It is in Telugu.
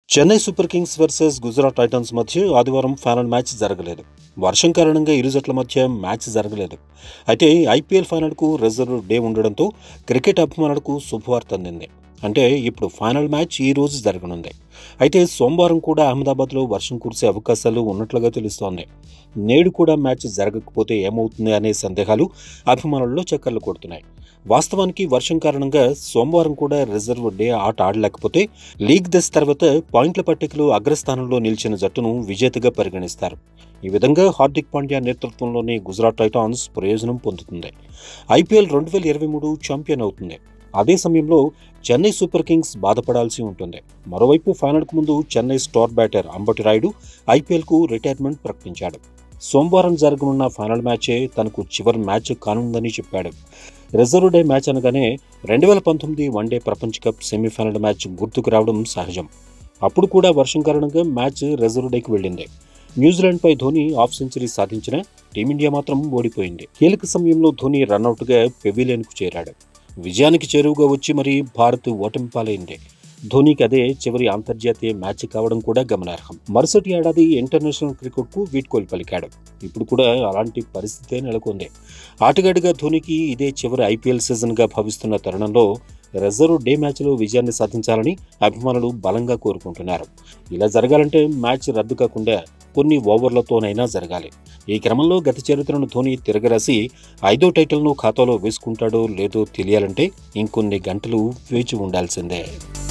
Chennai Super Kings versus Gujarat Titans మధ్య ఆదివారం ఫైనల్ మ్యాచ్ జరగలేదు వర్షం కారణంగా ఇరు జట్ల మధ్య మ్యాచ్ జరగలేదు అయితే ఐపీఎల్ ఫైనల్కు రిజర్వ్ డే ఉండడంతో క్రికెట్ అభిమానులకు శుభవార్త అందింది అంటే ఇప్పుడు ఫైనల్ మ్యాచ్ ఈ రోజు జరగనుంది అయితే సోమవారం కూడా అహ్మదాబాద్లో వర్షం కురిసే అవకాశాలు ఉన్నట్లుగా తెలుస్తోంది నేడు కూడా మ్యాచ్ జరగకపోతే ఏమవుతుంది అనే సందేహాలు అభిమానుల్లో చక్కర్లు కొడుతున్నాయి వాస్తవానికి వర్షం కారణంగా సోమవారం కూడా రిజర్వ్ డే ఆట ఆడలేకపోతే లీగ్ దశ తర్వాత పాయింట్ల పట్టికలో అగ్రస్థానంలో నిలిచిన జట్టును విజేతగా పరిగణిస్తారు ఈ విధంగా హార్దిక్ పాండ్యా నేతృత్వంలోని గుజరాత్ టైటాన్స్ ప్రయోజనం పొందుతుంది ఐపీఎల్ రెండు వేల ఇరవై మూడు ఛాంపియన్ అవుతుంది అదే సమయంలో చెన్నై సూపర్ కింగ్స్ బాధపడాల్సి ఉంటుంది మరోవైపు ఫైనల్కు ముందు చెన్నై స్టార్ బ్యాటర్ అంబటి రాయుడు ఐపీఎల్కు రిటైర్మెంట్ ప్రకటించాడు సోమవారం జరగనున్న ఫైనల్ మ్యాచే తనకు చివరి మ్యాచ్ కానుందని చెప్పాడు రిజర్వ్ డే మ్యాచ్ అనగానే రెండు వేల పంతొమ్మిది వన్డే ప్రపంచ కప్ సెమీఫైనల్ మ్యాచ్ గుర్తుకు రావడం సహజం అప్పుడు కూడా వర్షం కారణంగా మ్యాచ్ రిజర్వ్ డేకి వెళ్ళింది న్యూజిలాండ్పై ధోని హాఫ్ సెంచరీ సాధించిన టీమిండియా మాత్రం ఓడిపోయింది కీలక సమయంలో ధోని రన్అట్గా పెవిలియన్కు చేరాడు విజయానికి చేరువుగా వచ్చి మరి భారత్ ఓటమి పాలైంది ధోనికి అదే చివరి అంతర్జాతీయ మ్యాచ్ కావడం కూడా గమనార్హం మరుసటి ఏడాది ఇంటర్నేషనల్ క్రికెట్కు వీడ్కోలు పలికాడు ఇప్పుడు కూడా అలాంటి పరిస్థితే నెలకొంది ఆటగాడిగా ధోనికి ఇదే చివరి ఐపీఎల్ సీజన్గా భావిస్తున్న తరుణంలో రిజర్వ్ డే మ్యాచ్లో విజయాన్ని సాధించాలని అభిమానులు బలంగా కోరుకుంటున్నారు ఇలా జరగాలంటే మ్యాచ్ రద్దు కాకుండా కొన్ని ఓవర్లతోనైనా జరగాలి ఈ క్రమంలో గత చరిత్రను ధోని తిరగరాసి ఐదో టైటిల్ను ఖాతాలో వేసుకుంటాడో లేదో తెలియాలంటే ఇంకొన్ని గంటలు వేచి ఉండాల్సిందే